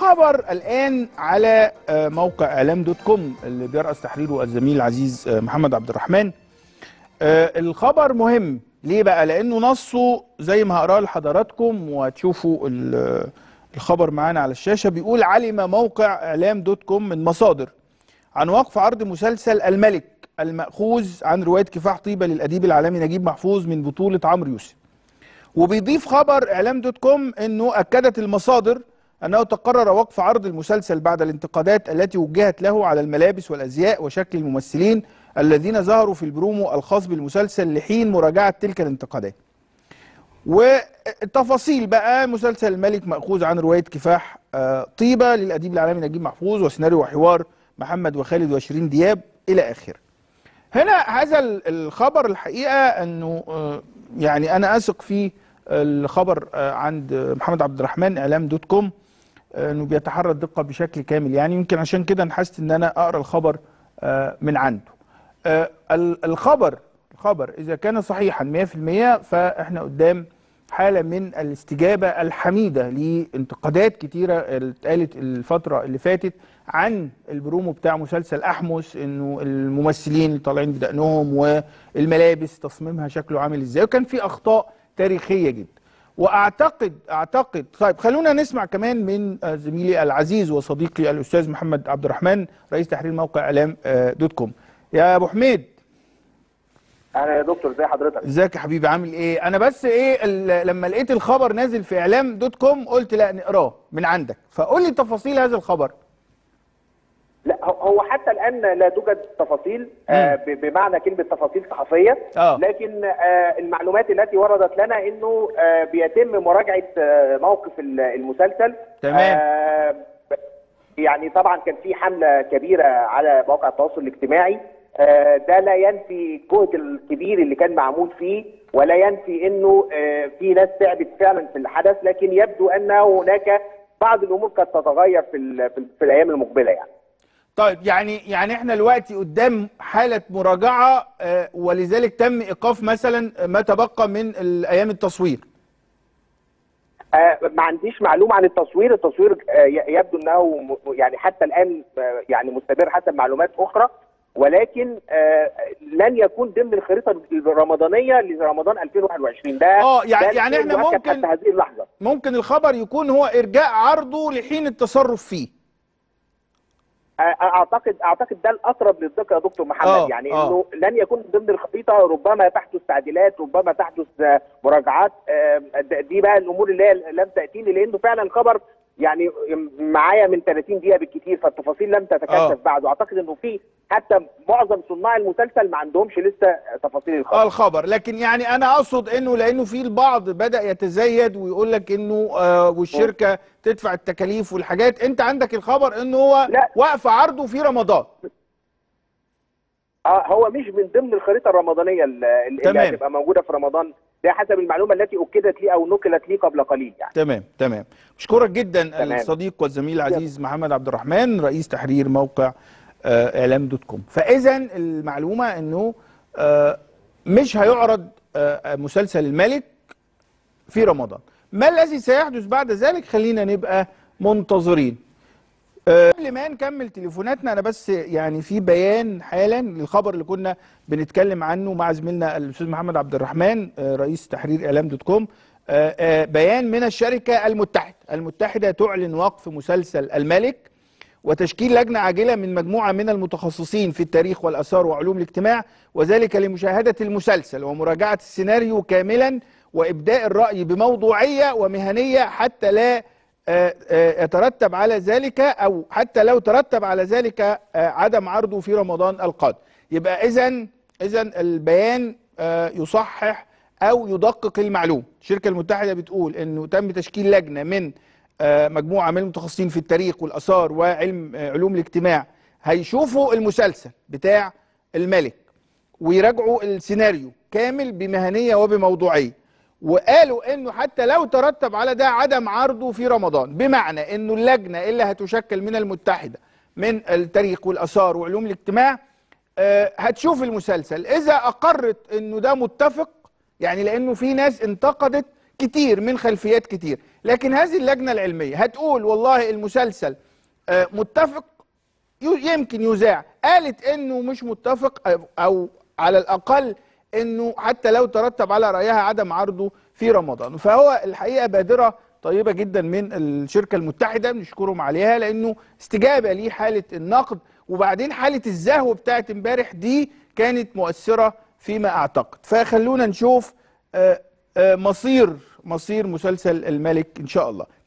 خبر الان على آه، موقع اعلام دوت كوم اللي بيرأس تحريره الزميل العزيز آه، محمد عبد الرحمن آه، الخبر مهم ليه بقى لانه نصه زي ما هقراه لحضراتكم وهتشوفوا ال- الخبر معانا على الشاشه بيقول علم موقع اعلام دوت كوم من مصادر عن وقف عرض مسلسل الملك المأخوذ عن روايه كفاح طيبه للاديب العالمي نجيب محفوظ من بطوله عمرو يوسف وبيضيف خبر اعلام دوت كوم انه اكدت المصادر انه تقرر وقف عرض المسلسل بعد الانتقادات التي وجهت له على الملابس والازياء وشكل الممثلين الذين ظهروا في البرومو الخاص بالمسلسل لحين مراجعه تلك الانتقادات. والتفاصيل بقى مسلسل الملك مأخوذ عن روايه كفاح آه، طيبه للاديب العالمي نجيب محفوظ وسيناريو وحوار محمد وخالد وشيرين دياب الى اخره. هنا هذا ال- الخبر الحقيقه انه آه، يعني انا اثق في الخبر آه، عند محمد عبد الرحمن اعلام دوت كوم آه، انه بيتحرى الدقه بشكل كامل يعني يمكن عشان كده نحست ان انا اقرا الخبر آه، من عنده. آه، ال- الخبر الخبر اذا كان صحيحا 100% فاحنا قدام حاله من الاستجابه الحميده لانتقادات كتيره اتقالت الفتره اللي فاتت عن البرومو بتاع مسلسل احمس انه الممثلين اللي طالعين بدقنهم والملابس تصميمها شكله عامل ازاي وكان في اخطاء تاريخيه جدا واعتقد اعتقد طيب خلونا نسمع كمان من آه، زميلي العزيز وصديقي الاستاذ محمد عبد الرحمن رئيس تحرير موقع اعلام آه، دوت كوم يا ابو حميد انا يا دكتور زي حضرتك ازيك يا حبيبي عامل ايه انا بس ايه ال- لما لقيت الخبر نازل في اعلام دوت كوم قلت لا نقراه من عندك فقول لي تفاصيل هذا الخبر لا هو- هو حتى الان لا توجد تفاصيل آه ب- بمعنى كلمه تفاصيل صحفيه آه. لكن آه المعلومات التي وردت لنا انه آه بيتم مراجعه آه موقف ال- المسلسل تمام. آه يعني طبعا كان في حمله كبيره على مواقع التواصل الاجتماعي آه ده لا ينفي الجهد الكبير اللي كان معمول فيه ولا ينفي انه آه في ناس تعبت فعلا في الحدث لكن يبدو ان هناك بعض الامور قد تتغير في ال- في, ال- في الايام المقبله يعني طيب يعني يعني احنا دلوقتي قدام حاله مراجعه آه، ولذلك تم ايقاف مثلا ما تبقى من ال- ايام التصوير آه، ما عنديش معلومه عن التصوير التصوير آه، ي- يبدو انه م- يعني حتى الان آه، يعني مستمر حسب معلومات اخرى ولكن آه، لن يكون ضمن الخريطه الرمضانيه لرمضان 2021 ده آه، يعني- ده يعني إحنا مؤكد ممكن- حتى هذه اللحظه ممكن الخبر يكون هو ارجاء عرضه لحين التصرف فيه آه، اعتقد اعتقد ده الاقرب للدقه يا دكتور محمد آه، يعني آه. انه لن يكون ضمن الخريطه ربما تحدث تعديلات ربما تحدث آه، مراجعات آه، د- دي بقى الامور اللي هي لم تاتيني لانه فعلا الخبر يعني معايا من 30 دقيقه بالكثير فالتفاصيل لم آه. تتكشف بعد واعتقد انه في حتى معظم صناع المسلسل ما عندهمش لسه تفاصيل اه الخبر الخبر لكن يعني انا اقصد انه لانه في البعض بدا يتزايد ويقول لك انه آه والشركه تدفع التكاليف والحاجات انت عندك الخبر انه هو لا. واقف عرضه في رمضان اه هو مش من ضمن الخريطه الرمضانيه ال- اللي تمام. هتبقى موجوده في رمضان ده حسب المعلومه التي اكدت لي او نقلت لي قبل قليل يعني تمام تمام اشكرك جدا تمام. الصديق والزميل العزيز محمد عبد الرحمن رئيس تحرير موقع آه، اعلام دوت كوم فاذا المعلومه انه آه، مش هيعرض آه، مسلسل الملك في رمضان ما الذي سيحدث بعد ذلك خلينا نبقى منتظرين آه، قبل ما نكمل تليفوناتنا انا بس يعني في بيان حالا للخبر اللي كنا بنتكلم عنه مع زميلنا الاستاذ محمد عبد الرحمن آه، رئيس تحرير اعلام دوت كوم آه، آه، بيان من الشركه المتحده المتحده تعلن وقف مسلسل الملك وتشكيل لجنه عاجله من مجموعه من المتخصصين في التاريخ والاثار وعلوم الاجتماع وذلك لمشاهده المسلسل ومراجعه السيناريو كاملا وابداء الراي بموضوعيه ومهنيه حتى لا آه، آه، يترتب على ذلك او حتى لو ترتب على ذلك آه، عدم عرضه في رمضان القادم يبقى اذا اذا البيان آه، يصحح او يدقق المعلوم الشركه المتحده بتقول انه تم تشكيل لجنه من آه، مجموعه من المتخصصين في التاريخ والاثار وعلم آه، علوم الاجتماع هيشوفوا المسلسل بتاع الملك ويراجعوا السيناريو كامل بمهنيه وبموضوعيه وقالوا انه حتى لو ترتب على ده عدم عرضه في رمضان بمعنى انه اللجنه اللي هتشكل من المتحده من التاريخ والاثار وعلوم الاجتماع آه، هتشوف المسلسل اذا اقرت انه ده متفق يعني لانه في ناس انتقدت كتير من خلفيات كتير لكن هذه اللجنه العلميه هتقول والله المسلسل آه، متفق ي- يمكن يذاع قالت انه مش متفق أو- او على الاقل انه حتى لو ترتب على رايها عدم عرضه في رمضان فهو الحقيقه بادره طيبه جدا من الشركه المتحده بنشكرهم عليها لانه استجابه لحاله النقد وبعدين حاله الزهو بتاعت امبارح دي كانت مؤثره فيما اعتقد فخلونا نشوف آه، آه، مصير مصير مسلسل الملك ان شاء الله